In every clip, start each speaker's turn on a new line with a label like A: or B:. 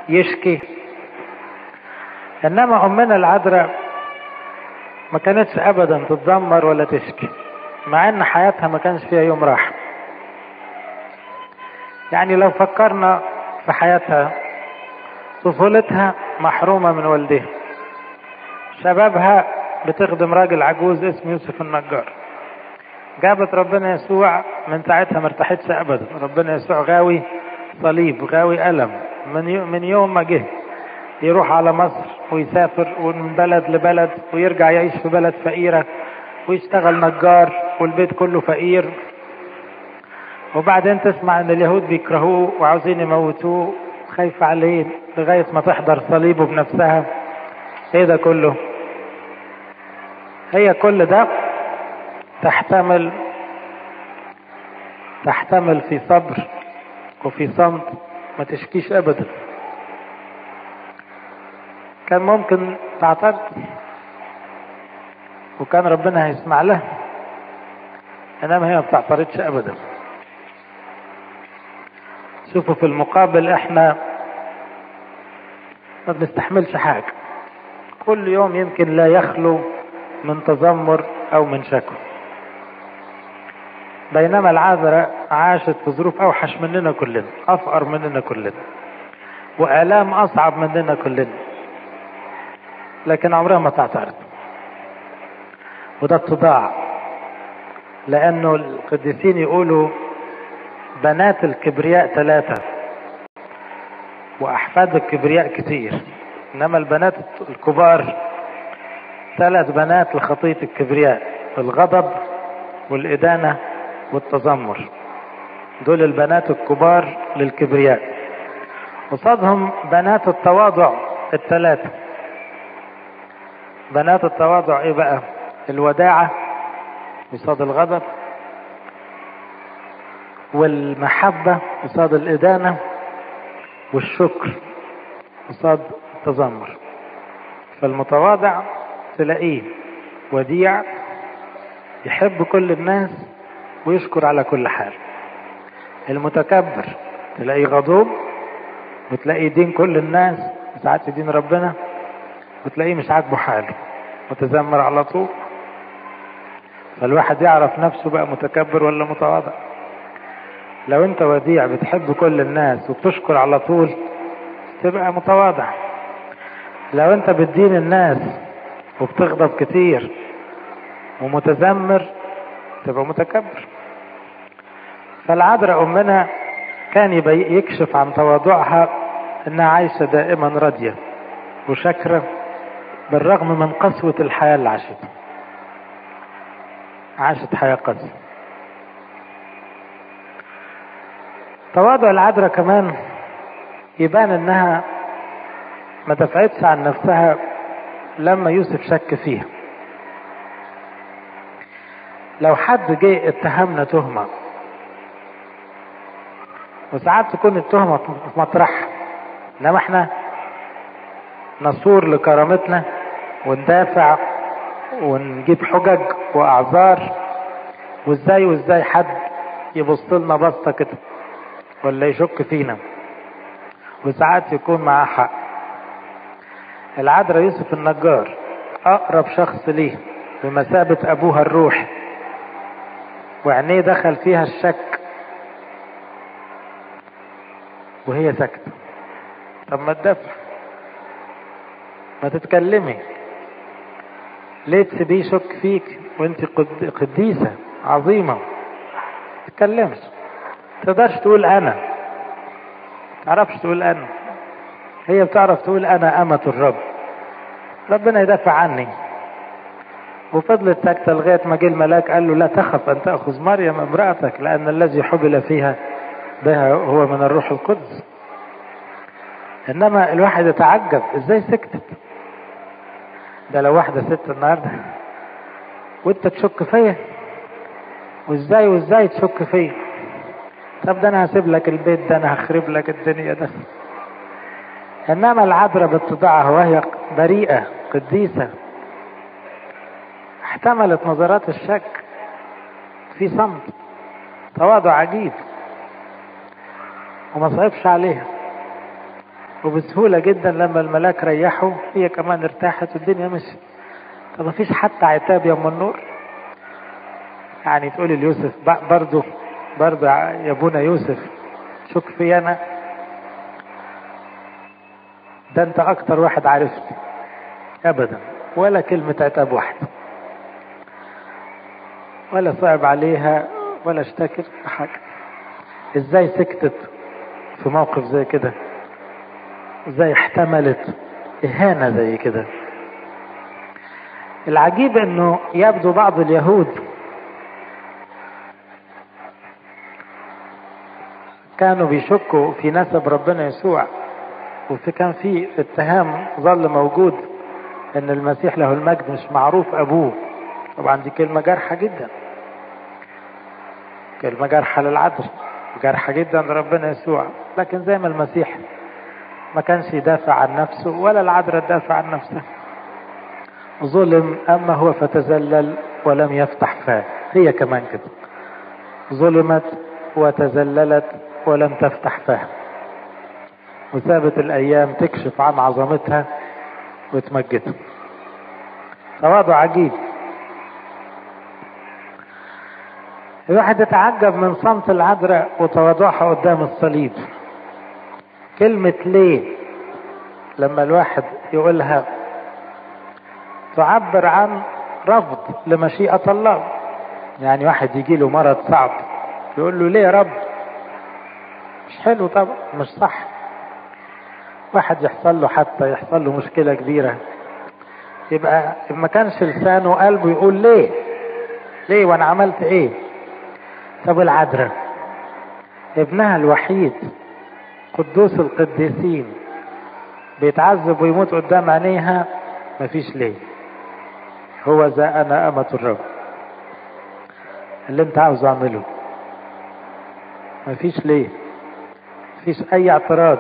A: يشكي انما امنا العذراء ما كانتش ابدا تتذمر ولا تشكي مع ان حياتها ما كانش فيها يوم راحه يعني لو فكرنا في حياتها طفولتها محرومة من والدها شبابها بتخدم راجل عجوز اسمه يوسف النجار جابت ربنا يسوع من ساعتها ما ارتاحتش ابدا ربنا يسوع غاوي صليب غاوي الم من من يوم ما جه يروح على مصر ويسافر ومن بلد لبلد ويرجع يعيش في بلد فقيرة ويشتغل نجار والبيت كله فقير وبعدين تسمع ان اليهود بيكرهوه وعاوزين يموتوه خايفة عليه لغاية ما تحضر صليبه بنفسها ايه ده كله هي كل ده تحتمل تحتمل في صبر وفي صمت ما تشكيش ابدا كان ممكن تعترض وكان ربنا هيسمع لها انما هي ما بتعترضش ابدا شوفوا في المقابل احنا ما بنستحملش حاجة كل يوم يمكن لا يخلو من تذمر او من شكوى بينما العذراء عاشت في ظروف اوحش مننا كلنا افقر مننا كلنا والام اصعب مننا كلنا لكن عمرها ما تعترض وده اتضاع لانه القديسين يقولوا بنات الكبرياء ثلاثة وأحفاد الكبرياء كتير إنما البنات الكبار ثلاث بنات لخطية الكبرياء الغضب والإدانة والتذمر دول البنات الكبار للكبرياء قصادهم بنات التواضع الثلاثة بنات التواضع ايه بقى الوداعة قصاد الغضب والمحبة قصاد الإدانة والشكر قصاد التذمر فالمتواضع تلاقيه وديع يحب كل الناس ويشكر على كل حال المتكبر تلاقيه غضوب وتلاقيه يدين كل الناس ساعات يدين ربنا وتلاقيه مش عاجبه حاله متذمر على طول فالواحد يعرف نفسه بقى متكبر ولا متواضع لو انت وديع بتحب كل الناس وبتشكر على طول تبقى متواضع لو انت بتدين الناس وبتغضب كتير ومتذمر تبقى متكبر فالعذراء امنا كان يكشف عن تواضعها انها عايشه دائما راضيه وشاكره بالرغم من قسوه الحياه اللي عاشتها عاشت حياه قاسيه تواضع العذراء كمان يبان انها ما دفعتش عن نفسها لما يوسف شك فيها لو حد جه اتهمنا تهمة وساعات تكون التهمة في مطرحها انما احنا نصور لكرامتنا وندافع ونجيب حجج واعذار وازاي وازاي حد يبص لنا بصه كده ولا يشك فينا وساعات يكون معاه حق العذراء يوسف النجار اقرب شخص ليه بمثابة ابوها الروح وعينيه دخل فيها الشك وهي ساكتة طب ما تدافع ما تتكلمي ليه تسيبيه يشك فيك وانت قديسة عظيمة تتكلمش تقدرش تقول انا تعرفش تقول انا هي بتعرف تقول انا امة الرب ربنا يدافع عني وفضلت ساكتة لغاية ما جه الملاك قال له لا تخف أن تأخذ مريم امرأتك لأن الذي حبل فيها بها هو من الروح القدس إنما الواحد يتعجب إزاي سكتت ده لو واحدة ست النهاردة وأنت تشك فيا وإزاي وإزاي تشك فيا طب ده أنا هسيب لك البيت ده أنا هخرب لك الدنيا ده إنما العذراء باتضاعها وهي بريئة قديسة احتملت نظرات الشك في صمت تواضع عجيب وما صعبش عليها وبسهولة جدا لما الملاك ريحه هي كمان ارتاحت والدنيا مشيت طب مفيش حتى عتاب يا ام النور يعني تقولي ليوسف برضه برضه يا ابونا يوسف شك في انا ده انت اكتر واحد عرفت ابدا ولا كلمة عتاب واحدة ولا صعب عليها ولا اشتكت حاجة ازاي سكتت في موقف زي كده ازاي احتملت اهانة زي كده العجيب انه يبدو بعض اليهود كانوا بيشكوا في نسب ربنا يسوع وفي كان في اتهام ظل موجود ان المسيح له المجد مش معروف ابوه طبعا دي كلمة جارحة جدا كلمة جارحة للعدل جارحة جدا لربنا يسوع لكن زي ما المسيح ما كانش يدافع عن نفسه ولا العذراء تدافع عن نفسها ظلم أما هو فتزلل ولم يفتح فاه هي كمان كده ظلمت وتزللت ولم تفتح فاه وسابت الأيام تكشف عن عظمتها وتمجدها تواضع عجيب الواحد يتعجب من صمت العذراء وتواضعها قدام الصليب كلمة ليه لما الواحد يقولها تعبر عن رفض لمشيئة الله يعني واحد يجي له مرض صعب يقول له ليه يا رب مش حلو طبعا مش صح واحد يحصل له حتى يحصل له مشكلة كبيرة يبقى ما كانش لسانه وقلبه يقول ليه ليه وانا عملت ايه طب العذراء ابنها الوحيد قدوس القديسين بيتعذب ويموت قدام عينيها مفيش ليه هو ذا انا امة الرب اللي انت عاوز اعمله مفيش ليه مفيش اي اعتراض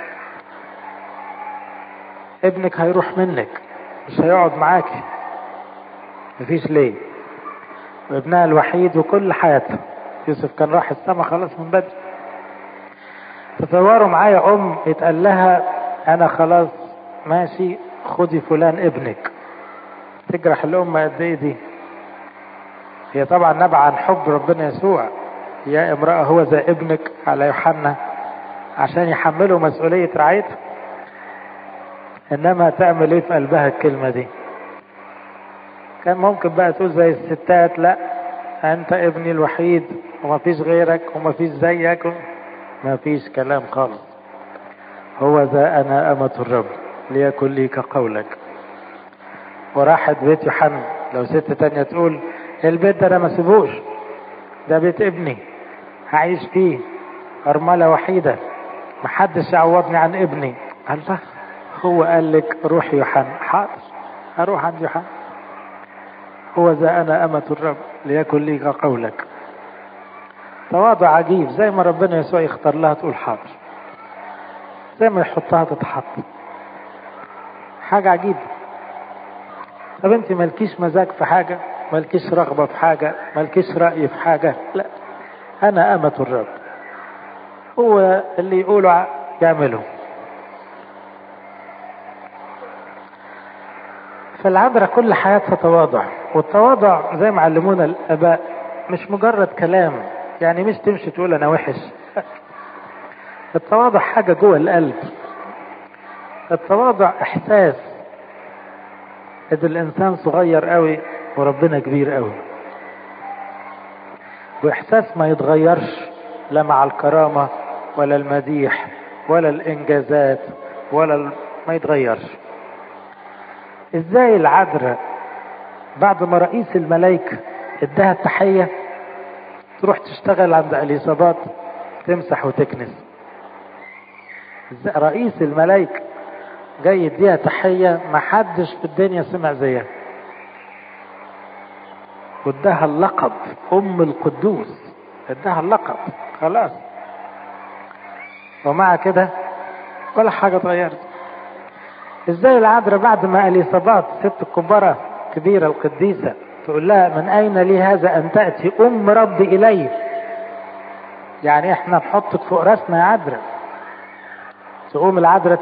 A: ابنك هيروح منك مش هيقعد معاكي مفيش ليه وابنها الوحيد وكل حياته يوسف كان راح السما خلاص من بدري تصوروا معايا ام يتقال لها انا خلاص ماشي خدي فلان ابنك تجرح الام قد ايه دي هي طبعا نبع عن حب ربنا يسوع يا امرأة هو ذا ابنك على يوحنا عشان يحملوا مسؤولية رعايته انما تعمل ايه في قلبها الكلمة دي كان ممكن بقى تقول زي الستات لا انت ابني الوحيد ومفيش غيرك ومفيش زيك مفيش كلام خالص هو ذا انا امة الرب ليكن لي كقولك وراحت بيت يوحنا لو ست تانية تقول البيت ده انا ما سيبوش ده بيت ابني هعيش فيه ارملة وحيدة محدش يعوضني عن ابني الله هو قال لك روح يوحنا حاضر هروح عند يوحنا هو ذا انا امة الرب ليكن لي كقولك تواضع عجيب زي ما ربنا يسوع يختار لها تقول حاضر زي ما يحطها تتحط حاجة عجيبة طب انت مالكيش مزاج في حاجة مالكيش رغبة في حاجة مالكيش رأي في حاجة لا أنا أمة الرب هو اللي يقوله يعمله فالعذراء كل حياتها تواضع والتواضع زي ما علمونا الآباء مش مجرد كلام يعني مش تمشي تقول أنا وحش التواضع حاجة جوه القلب التواضع إحساس إن الإنسان صغير قوي وربنا كبير قوي وإحساس ما يتغيرش لا مع الكرامة ولا المديح ولا الإنجازات ولا ال... ما يتغيرش إزاي العذراء بعد ما رئيس الملائكة اداها التحية تروح تشتغل عند اليصابات تمسح وتكنس رئيس الملائكة جاي يديها تحية ما حدش في الدنيا سمع زيها واداها اللقب ام القدوس اداها اللقب خلاص ومع كده ولا حاجة اتغيرت ازاي العذراء بعد ما اليصابات ست الكبارة كبيرة القديسة تقول لها من اين لي هذا ان تأتي ام ربي الي يعني احنا نحطك فوق راسنا يا عذراء تقوم العذراء